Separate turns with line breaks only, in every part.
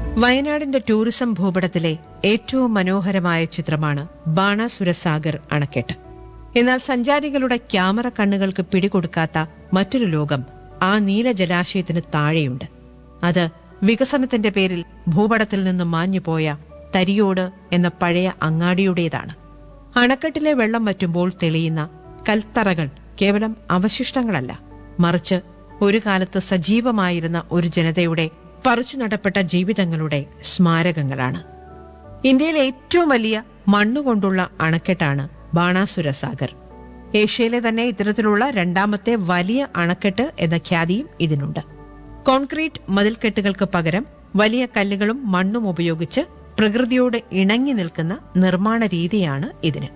വയനാടിന്റെ ടൂറിസം ഭൂപടത്തിലെ ഏറ്റവും മനോഹരമായ ചിത്രമാണ് ബാണാസുരസാഗർ അണക്കെട്ട് എന്നാൽ സഞ്ചാരികളുടെ ക്യാമറ കണ്ണുകൾക്ക് പിടികൊടുക്കാത്ത മറ്റൊരു ലോകം ആ നീല ജലാശയത്തിന് താഴെയുണ്ട് അത് വികസനത്തിന്റെ പേരിൽ ഭൂപടത്തിൽ നിന്നും മാഞ്ഞുപോയ തരിയോട് എന്ന പഴയ അങ്ങാടിയുടേതാണ് അണക്കെട്ടിലെ വെള്ളം വറ്റുമ്പോൾ തെളിയുന്ന കൽത്തറകൾ കേവലം അവശിഷ്ടങ്ങളല്ല മറിച്ച് ഒരു കാലത്ത് സജീവമായിരുന്ന ഒരു ജനതയുടെ പറിച്ചു നടപ്പെട്ട ജീവിതങ്ങളുടെ സ്മാരകങ്ങളാണ് ഇന്ത്യയിലെ ഏറ്റവും വലിയ മണ്ണുകൊണ്ടുള്ള അണക്കെട്ടാണ് ബാണാസുര സാഗർ ഏഷ്യയിലെ തന്നെ ഇത്തരത്തിലുള്ള രണ്ടാമത്തെ വലിയ അണക്കെട്ട് എന്ന ഖ്യാതിയും ഇതിനുണ്ട് കോൺക്രീറ്റ് മതിൽക്കെട്ടുകൾക്ക് പകരം വലിയ കല്ലുകളും മണ്ണും ഉപയോഗിച്ച് പ്രകൃതിയോട് ഇണങ്ങി നിൽക്കുന്ന നിർമ്മാണ രീതിയാണ് ഇതിന്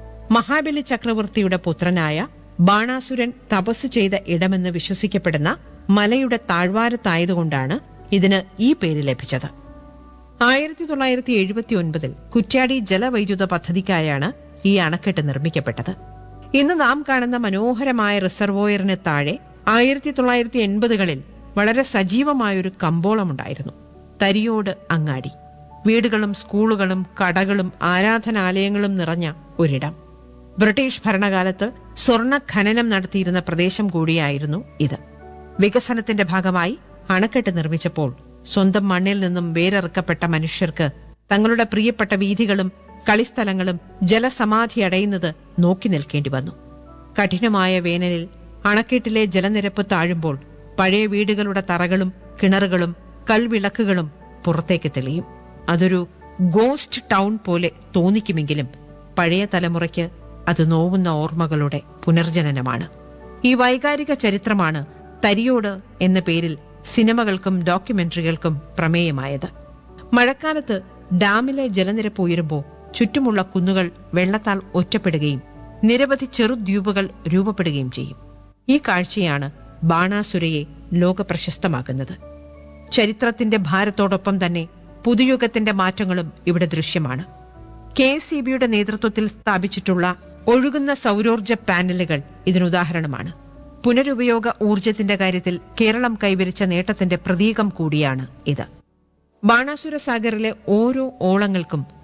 മഹാബലി ചക്രവർത്തിയുടെ പുത്രനായ ബാണാസുരൻ തപസ് ചെയ്ത ഇടമെന്ന് വിശ്വസിക്കപ്പെടുന്ന മലയുടെ താഴ്വാരത്തായതുകൊണ്ടാണ് ഇതിന് ഈ പേര് ലഭിച്ചത് ആയിരത്തി തൊള്ളായിരത്തി എഴുപത്തി ഒൻപതിൽ കുറ്റ്യാടി ജലവൈദ്യുത പദ്ധതിക്കായാണ് ഈ അണക്കെട്ട് നിർമ്മിക്കപ്പെട്ടത് ഇന്ന് നാം കാണുന്ന മനോഹരമായ റിസർവോയറിന് താഴെ ആയിരത്തി തൊള്ളായിരത്തി എൺപതുകളിൽ വളരെ സജീവമായൊരു കമ്പോളമുണ്ടായിരുന്നു തരിയോട് അങ്ങാടി വീടുകളും സ്കൂളുകളും കടകളും ആരാധനാലയങ്ങളും നിറഞ്ഞ ഒരിടം ബ്രിട്ടീഷ് ഭരണകാലത്ത് സ്വർണ്ണ ഖനനം നടത്തിയിരുന്ന പ്രദേശം കൂടിയായിരുന്നു ഇത് വികസനത്തിന്റെ ഭാഗമായി അണക്കെട്ട് നിർമ്മിച്ചപ്പോൾ സ്വന്തം മണ്ണിൽ നിന്നും വേരറുക്കപ്പെട്ട മനുഷ്യർക്ക് തങ്ങളുടെ പ്രിയപ്പെട്ട വീഥികളും കളിസ്ഥലങ്ങളും ജലസമാധി അടയുന്നത് നോക്കി നിൽക്കേണ്ടി വന്നു കഠിനമായ വേനലിൽ അണക്കെട്ടിലെ ജലനിരപ്പ് താഴുമ്പോൾ പഴയ വീടുകളുടെ തറകളും കിണറുകളും കൽവിളക്കുകളും പുറത്തേക്ക് തെളിയും അതൊരു ഗോസ്റ്റ് ടൗൺ പോലെ തോന്നിക്കുമെങ്കിലും പഴയ തലമുറയ്ക്ക് അത് നോവുന്ന ഓർമ്മകളുടെ പുനർജനനമാണ് ഈ വൈകാരിക ചരിത്രമാണ് തരിയോട് എന്ന പേരിൽ സിനിമകൾക്കും ഡോക്യുമെന്ററികൾക്കും പ്രമേയമായത് മഴക്കാലത്ത് ഡാമിലെ ജലനിരപ്പ് ഉയരുമ്പോൾ ചുറ്റുമുള്ള കുന്നുകൾ വെള്ളത്താൽ ഒറ്റപ്പെടുകയും നിരവധി ചെറുദ്വീപുകൾ രൂപപ്പെടുകയും ചെയ്യും ഈ കാഴ്ചയാണ് ബാണാസുരയെ ലോകപ്രശസ്തമാക്കുന്നത് ചരിത്രത്തിന്റെ ഭാരത്തോടൊപ്പം തന്നെ പുതുയുഗത്തിന്റെ മാറ്റങ്ങളും ഇവിടെ ദൃശ്യമാണ് കെ എസ് ഇ ബിയുടെ നേതൃത്വത്തിൽ സ്ഥാപിച്ചിട്ടുള്ള ഒഴുകുന്ന സൗരോർജ്ജ പാനലുകൾ ഇതിനുദാഹരണമാണ് പുനരുപയോഗ ഊർജത്തിന്റെ കാര്യത്തിൽ കേരളം കൈവരിച്ച നേട്ടത്തിന്റെ പ്രതീകം കൂടിയാണ് ഇത് ബാണാസുര സാഗറിലെ ഓരോ ഓളങ്ങൾക്കും